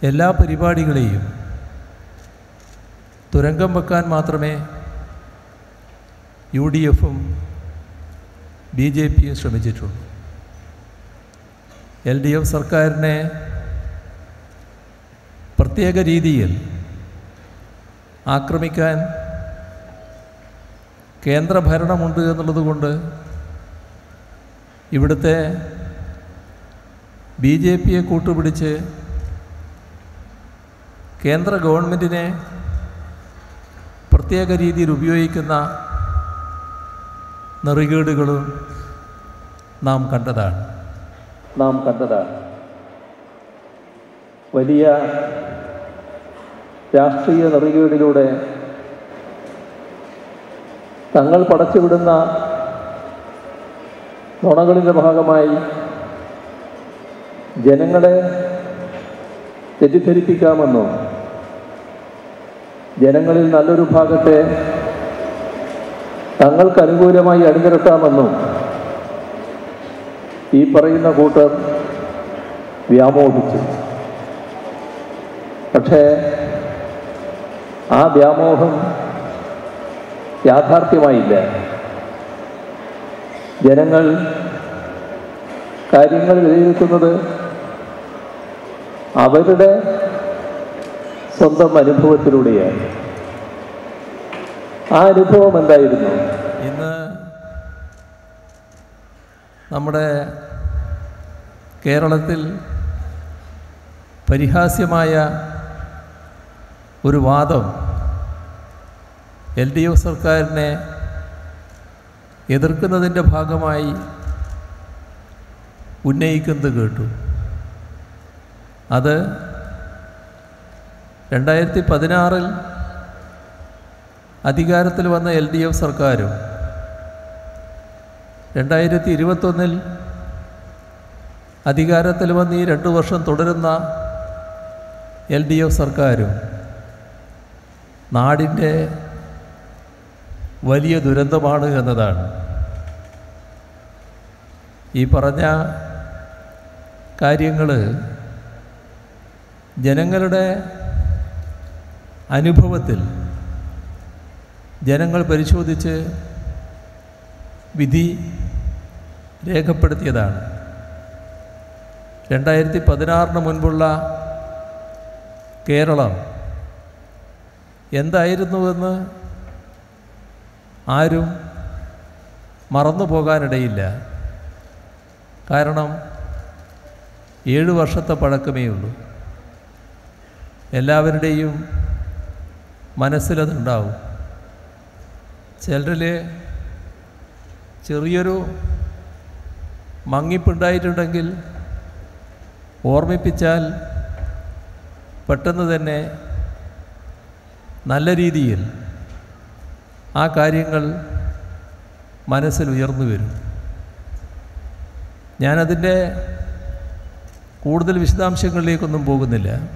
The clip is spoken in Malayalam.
എല്ലാ പരിപാടികളെയും തുരങ്കം വെക്കാൻ മാത്രമേ യു ഡി എഫും ബി ജെ പിയും ശ്രമിച്ചിട്ടുള്ളൂ എൽ ഡി എഫ് സർക്കാരിനെ പ്രത്യേക രീതിയിൽ ആക്രമിക്കാൻ കേന്ദ്ര ഭരണമുണ്ട് എന്നുള്ളത് കൊണ്ട് ഇവിടുത്തെ ബി ജെ പിയെ കൂട്ടുപിടിച്ച് കേന്ദ്ര ഗവൺമെൻറ്റിനെ പ്രത്യേക രീതിയിൽ ഉപയോഗിക്കുന്ന നെറികേടുകളും നാം കണ്ടതാണ് നാം കണ്ടതാണ് വലിയ രാഷ്ട്രീയ നെറികേടിലൂടെ തങ്ങൾ പടച്ചുവിടുന്ന നുണകളിൻ്റെ ഭാഗമായി ജനങ്ങളെ തെറ്റിദ്ധരിപ്പിക്കാമെന്നും ജനങ്ങളിൽ നല്ലൊരു ഭാഗത്തെ തങ്ങൾക്ക് അനുകൂലമായി അണിനിരത്താമെന്നും ഈ പറയുന്ന കൂട്ടർ വ്യാമോഹിച്ചു പക്ഷേ ആ വ്യാമോഹം യാഥാർത്ഥ്യമായില്ല ജനങ്ങൾ കാര്യങ്ങൾ വിലയിരുത്തുന്നത് അവരുടെ സ്വന്തം അനുഭവത്തിലൂടെയാണ് ആ അനുഭവം എന്തായിരുന്നു ഇന്ന് നമ്മുടെ കേരളത്തിൽ പരിഹാസ്യമായ ഒരു വാദം എൽ ഡി എഫ് സർക്കാരിനെ എതിർക്കുന്നതിൻ്റെ ഭാഗമായി ഉന്നയിക്കുന്നത് കേട്ടു അത് രണ്ടായിരത്തി പതിനാറിൽ അധികാരത്തിൽ വന്ന എൽ ഡി എഫ് സർക്കാരും രണ്ടായിരത്തി ഇരുപത്തൊന്നിൽ അധികാരത്തിൽ വന്ന് ഈ രണ്ട് വർഷം തുടരുന്ന എൽ ഡി എഫ് സർക്കാരും നാടിൻ്റെ വലിയ ദുരന്തമാണ് എന്നതാണ് ഈ പറഞ്ഞ കാര്യങ്ങൾ ജനങ്ങളുടെ അനുഭവത്തിൽ ജനങ്ങൾ പരിശോധിച്ച് വിധി രേഖപ്പെടുത്തിയതാണ് രണ്ടായിരത്തി പതിനാറിന് മുൻപുള്ള കേരളം എന്തായിരുന്നുവെന്ന് ആരും മറന്നു പോകാനിടയില്ല കാരണം ഏഴ് വർഷത്തെ പഴക്കമേ ഉള്ളൂ എല്ലാവരുടെയും മനസ്സിലതുണ്ടാവും ചിലരിൽ ചെറിയൊരു മങ്ങിപ്പുണ്ടായിട്ടുണ്ടെങ്കിൽ ഓർമ്മിപ്പിച്ചാൽ പെട്ടെന്ന് തന്നെ നല്ല രീതിയിൽ ആ കാര്യങ്ങൾ മനസ്സിൽ ഉയർന്നു വരും ഞാനതിൻ്റെ കൂടുതൽ വിശദാംശങ്ങളിലേക്കൊന്നും പോകുന്നില്ല